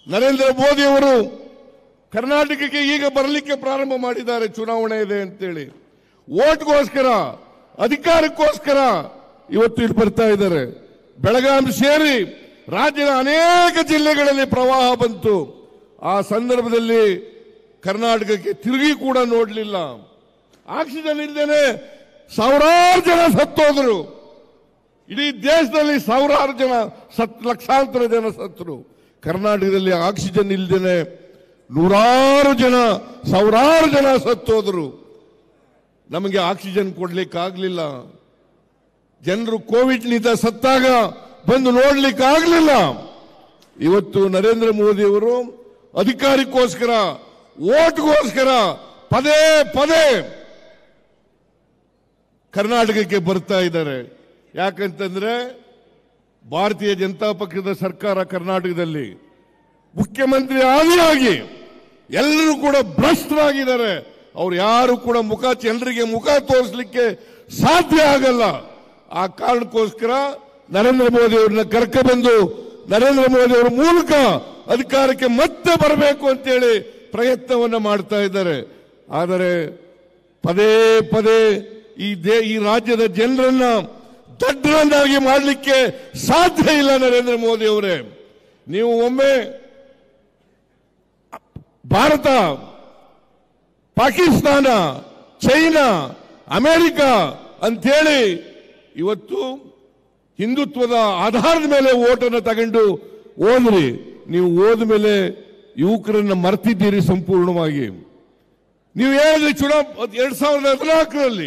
ನರೇಂದ್ರ ಮೋದಿ ಅವರು ಕರ್ನಾಟಕಕ್ಕೆ ಈಗ ಬರಲಿಕ್ಕೆ ಪ್ರಾರಂಭ ಮಾಡಿದ್ದಾರೆ ಚುನಾವಣೆ ಇದೆ ಅಂತೇಳಿ ಓಟ್ಗೋಸ್ಕರ ಅಧಿಕಾರಕ್ಕೋಸ್ಕರ ಇವತ್ತು ಇಲ್ಲಿ ಬರ್ತಾ ಇದ್ದಾರೆ ಬೆಳಗಾಂ ಸೇರಿ ರಾಜ್ಯದ ಅನೇಕ ಜಿಲ್ಲೆಗಳಲ್ಲಿ ಪ್ರವಾಹ ಬಂತು ಆ ಸಂದರ್ಭದಲ್ಲಿ ಕರ್ನಾಟಕಕ್ಕೆ ತಿರುಗಿ ಕೂಡ ನೋಡಲಿಲ್ಲ ಆಕ್ಸಿಜನ್ ಇಲ್ಲದೇನೆ ಸಾವಿರಾರು ಜನ ಸತ್ತೋದ್ರು ಇಡೀ ದೇಶದಲ್ಲಿ ಸಾವಿರಾರು ಜನ ಸತ್ ಲಕ್ಷಾಂತರ ಜನ ಸತ್ತರು ಕರ್ನಾಟಕದಲ್ಲಿ ಆಕ್ಸಿಜನ್ ಇಲ್ಲದೇನೆ ನೂರಾರು ಜನ ಸಾವಿರಾರು ಜನ ಸತ್ತೋದ್ರು ನಮಗೆ ಆಕ್ಸಿಜನ್ ಕೊಡ್ಲಿಕ್ಕಾಗ್ಲಿಲ್ಲ ಜನರು ಕೋವಿಡ್ನಿಂದ ಸತ್ತಾಗ ಬಂದು ನೋಡ್ಲಿಕ್ಕಾಗ್ಲಿಲ್ಲ ಇವತ್ತು ನರೇಂದ್ರ ಮೋದಿ ಅವರು ಅಧಿಕಾರಕ್ಕೋಸ್ಕರ ಓಟ್ಗೋಸ್ಕರ ಪದೇ ಪದೇ ಕರ್ನಾಟಕಕ್ಕೆ ಬರ್ತಾ ಇದ್ದಾರೆ ಯಾಕಂತಂದ್ರೆ ಭಾರತೀಯ ಜನತಾ ಪಕ್ಷದ ಸರ್ಕಾರ ಕರ್ನಾಟಕದಲ್ಲಿ ಮುಖ್ಯಮಂತ್ರಿ ಆದಿಯಾಗಿ ಎಲ್ಲರೂ ಕೂಡ ಭ್ರಷ್ಟರಾಗಿದ್ದಾರೆ ಅವ್ರು ಯಾರು ಕೂಡ ಮುಖ ಜನರಿಗೆ ಮುಖ ತೋರಿಸಲಿಕ್ಕೆ ಸಾಧ್ಯ ಆಗಲ್ಲ ಆ ಕಾರಣಕ್ಕೋಸ್ಕರ ನರೇಂದ್ರ ಮೋದಿ ಅವ್ರನ್ನ ಕರ್ಕ ಬಂದು ನರೇಂದ್ರ ಮೋದಿ ಅವರ ಮೂಲಕ ಅಧಿಕಾರಕ್ಕೆ ಮತ್ತೆ ಬರಬೇಕು ಅಂತೇಳಿ ಪ್ರಯತ್ನವನ್ನ ಮಾಡ್ತಾ ಇದ್ದಾರೆ ಆದರೆ ಪದೇ ಪದೇ ಈ ದೇ ಈ ರಾಜ್ಯದ ಜನರನ್ನ ದಡ್ಡರನ್ನಾಗಿ ಮಾಡಲಿಕ್ಕೆ ಸಾಧ್ಯ ಇಲ್ಲ ನರೇಂದ್ರ ಮೋದಿ ಅವರೇ ನೀವು ಒಮ್ಮೆ ಭಾರತ ಪಾಕಿಸ್ತಾನ ಚೈನಾ ಅಮೆರಿಕ ಅಂತೇಳಿ ಇವತ್ತು ಹಿಂದುತ್ವದ ಆಧಾರದ ಮೇಲೆ ಓಟನ್ನು ತಗೊಂಡು ಹೋದ್ರಿ ನೀವು ಹೋದ ಮೇಲೆ ಯುವಕರನ್ನ ಮರ್ತಿದ್ದೀರಿ ಸಂಪೂರ್ಣವಾಗಿ ನೀವು ಹೇಳಿದ್ರಿ ಚುನಾವ ಎರಡ್ ಸಾವಿರದ ಹದಿನಾಲ್ಕರಲ್ಲಿ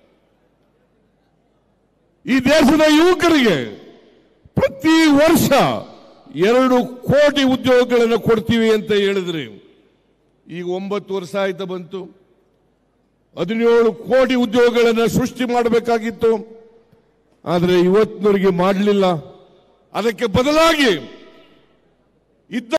ಈ ದೇಶದ ಯುವಕರಿಗೆ ಪ್ರತಿ ವರ್ಷ ಎರಡು ಕೋಟಿ ಉದ್ಯೋಗಗಳನ್ನು ಕೊಡ್ತೀವಿ ಅಂತ ಹೇಳಿದ್ರಿ ಈಗ ಒಂಬತ್ತು ವರ್ಷ ಆಯ್ತಾ ಬಂತು ಹದಿನೇಳು ಕೋಟಿ ಉದ್ಯೋಗಗಳನ್ನು ಸೃಷ್ಟಿ ಮಾಡಬೇಕಾಗಿತ್ತು ಆದರೆ ಇವತ್ತಿನವರೆಗೆ ಮಾಡಲಿಲ್ಲ ಅದಕ್ಕೆ ಬದಲಾಗಿ ಇದ್ದ